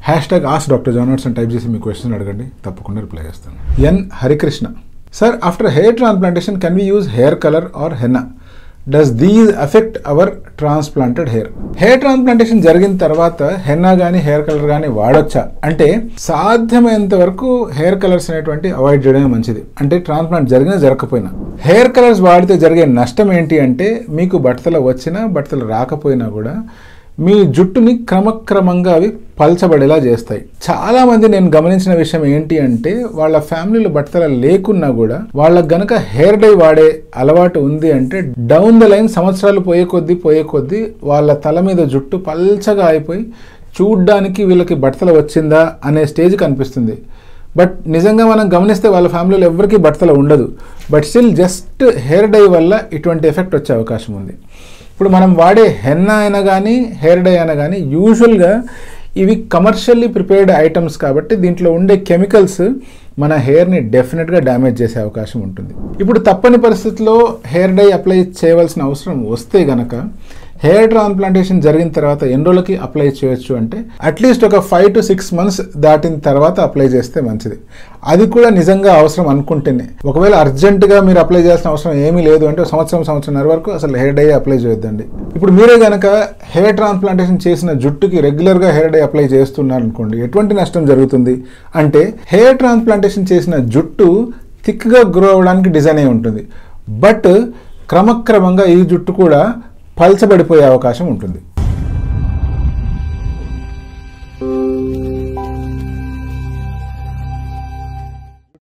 hash tag ask doctor జానర్స్ అని type చేసి మీ క్వశ్చన్ అడగండి తప్పకుండా రిప్లై చేస్తాను N Harikrishna sir after hair transplantation can we use hair colour or henna does these affect our transplanted hair hair transplantation జరిగిన తర్వాత హెన్నా కానీ హెయిర్ కలర్ కానీ వాడొచ్చా అంటే సాధ్యమైనంత వరకు హెయిర్ కలర్స్ అనేటువంటి అవాయిడ్ చేయడమే మంచిది అంటే ట్రాన్స్ప్లాంట్ జరిగినా జరగకపోయినా హెయిర్ కలర్స్ వాడితే జరిగే నష్టం ఏంటి అంటే మీకు బట్టలు వచ్చినా బట్టలు రాకపోయినా కూడా మీ జుట్టుని క్రమక్రమంగా అవి పల్చబడేలా చేస్తాయి చాలా మంది నేను గమనించిన విషయం ఏంటి అంటే వాళ్ళ ఫ్యామిలీలో బట్టల లేకున్నా కూడా వాళ్ళకి గనక హెయిర్ డై వాడే అలవాటు ఉంది అంటే డౌన్ ద లైన్ సంవత్సరాలు పోయే కొద్దీ పోయే కొద్దీ వాళ్ళ తల మీద జుట్టు పల్చగా అయిపోయి చూడ్డానికి వీళ్ళకి బట్టలు వచ్చిందా అనే స్టేజ్ కనిపిస్తుంది బట్ నిజంగా మనం గమనిస్తే వాళ్ళ ఫ్యామిలీలో ఎవరికి బట్టలు ఉండదు but still just hair dye వల్ల ఇటువంటి ఎఫెక్ట్ వచ్చే అవకాశం ఉంది ఇప్పుడు మనం వాడే హెన్నా అయినా కానీ హెయిర్ డై అయినా కానీ యూజువల్గా ఇవి కమర్షియల్లీ ప్రిపేర్డ్ ఐటమ్స్ కాబట్టి దీంట్లో ఉండే కెమికల్స్ మన హెయిర్ని డెఫినెట్గా డ్యామేజ్ చేసే అవకాశం ఉంటుంది ఇప్పుడు తప్పని పరిస్థితుల్లో హెయిర్ డై అప్లై చేయవలసిన అవసరం వస్తే గనక హెయిర్ ట్రాన్స్ప్లాంటేషన్ జరిగిన తర్వాత ఎన్ని రోజులకి అప్లై చేయొచ్చు అంటే అట్లీస్ట్ ఒక ఫైవ్ టు సిక్స్ మంత్స్ దాటిన తర్వాత అప్లై చేస్తే మంచిది అది కూడా నిజంగా అవసరం అనుకుంటేనే ఒకవేళ అర్జెంటుగా మీరు అప్లై చేయాల్సిన అవసరం ఏమీ లేదు అంటే సంవత్సరం సంవత్సరంన్నర వరకు అసలు హెయిర్ డై అప్లై చేయొద్దండి ఇప్పుడు మీరే కనుక హెయిర్ ట్రాన్స్ప్లాంటేషన్ చేసిన జుట్టుకి రెగ్యులర్గా హెయిర్ డై అప్లై చేస్తున్నారు అనుకోండి ఎటువంటి నష్టం జరుగుతుంది అంటే హెయిర్ ట్రాన్స్ప్లాంటేషన్ చేసిన జుట్టు థిక్గా గ్రో అవ్వడానికి డిజైన్ అయి ఉంటుంది బట్ క్రమక్రమంగా ఈ జుట్టు కూడా పల్చబడిపోయే అవకాశం ఉంటుంది